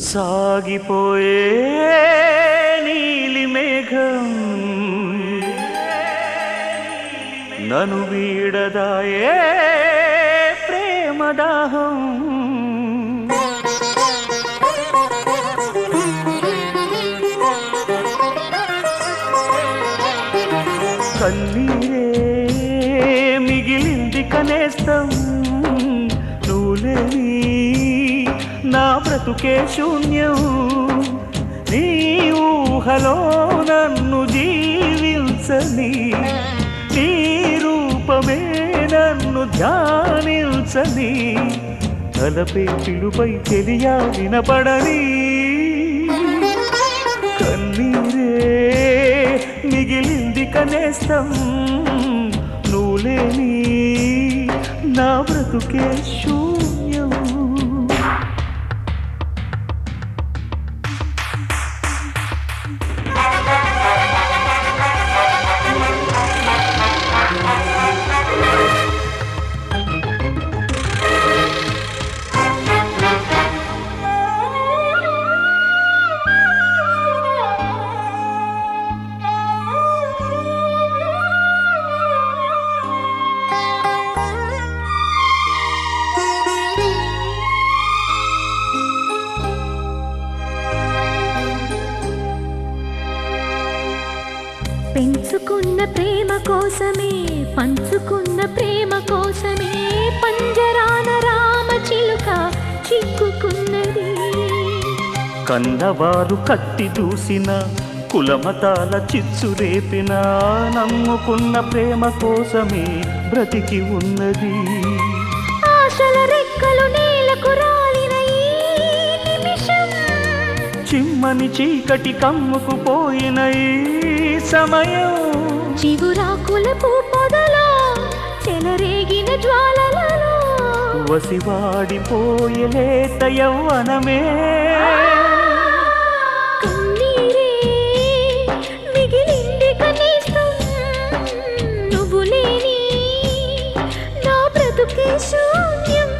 సాగిపోయే నీలి మేఘం నను వీడదాయే ప్రేమదాహం కన్నీరే మిగిలింది కనేస్తం నువ్వులేని నా బ్రతుకే శూన్యం నీ ఊహలో నన్ను జీవించని నీ రూపమే నన్ను ధ్యానించని తలపే పిలుపై తెలియా వినపడని కన్నీరే మిగిలింది కనేస్తం నువ్వు లేని నా బ్రతుకే శూన్యం పెంచుకున్న ప్రేమ కోసమే పంచుకున్న ప్రేమ కోసమే పంజరాన రామ చిలుక చిక్కుకున్నది కన్నవారు కత్తి దూసిన కులమతాల చిచ్చు రేపిన నమ్ముకున్న ప్రేమ కోసమే బ్రతికి ఉన్నది ఆశల రెక్కలు నేలకు రాలిన ఈ నిమిషం చిమ్మని చీకటి కమ్ముకు పోయిన ఈ సమయం చిగురాకుల పొదలో చెలరేగిన జ్వాలలలో వసివాడిపోయలేత యవ్వనమే కన్నీరే మిగిలింది కనీసం నువ్వు లేని నా బ్రతుకే శూన్యం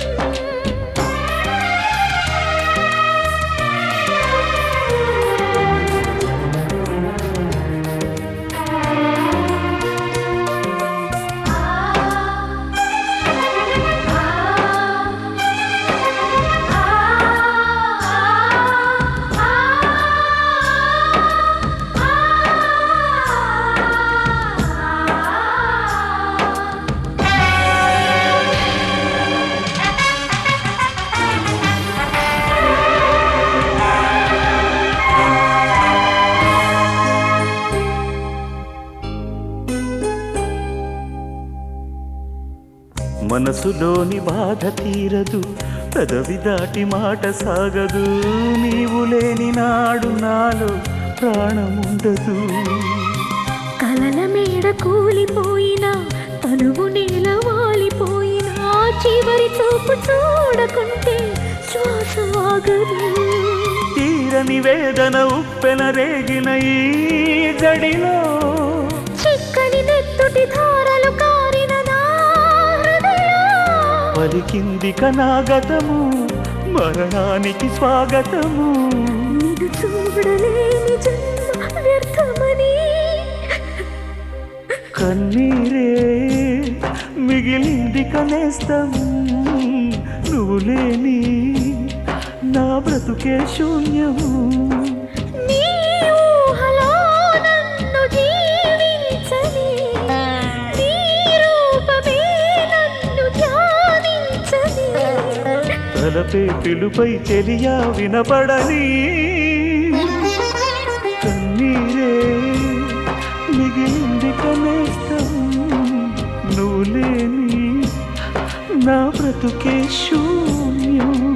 మనసులోని బాధ తీరదు పెదవి దాటి మాట సాగదు నీవు లేని నాడు నాలో ప్రాణముండదు కలల మేడ కూలిపోయినా తనువు నేల వాలిపోయినా చివరి చూపు చూడకుంటే శ్వాస ఆగదు తీరని వేదన ఉప్పెన రేగిన ఈ గడిలో చిక్కని నెత్తుటి ధారలు కారిన నా హృదయం పలికింది కనాగతము మరణానికి స్వాగతము నిన్ను చూడలేని జన్మ వ్యర్థమని కన్నీరే మిగిలింది కనేస్తం నువ్వు లేని నా బ్రతుకే శూన్యము నీ ఊహలో నన్ను జీవించని నీ రూపమే నన్ను ధ్యానించని తలపే పిలుపై తెలియా వినపడని కన్నీరే మిగిలింది కనేస్తం నువ్వు లేని నా బ్రతుకే శూన్యం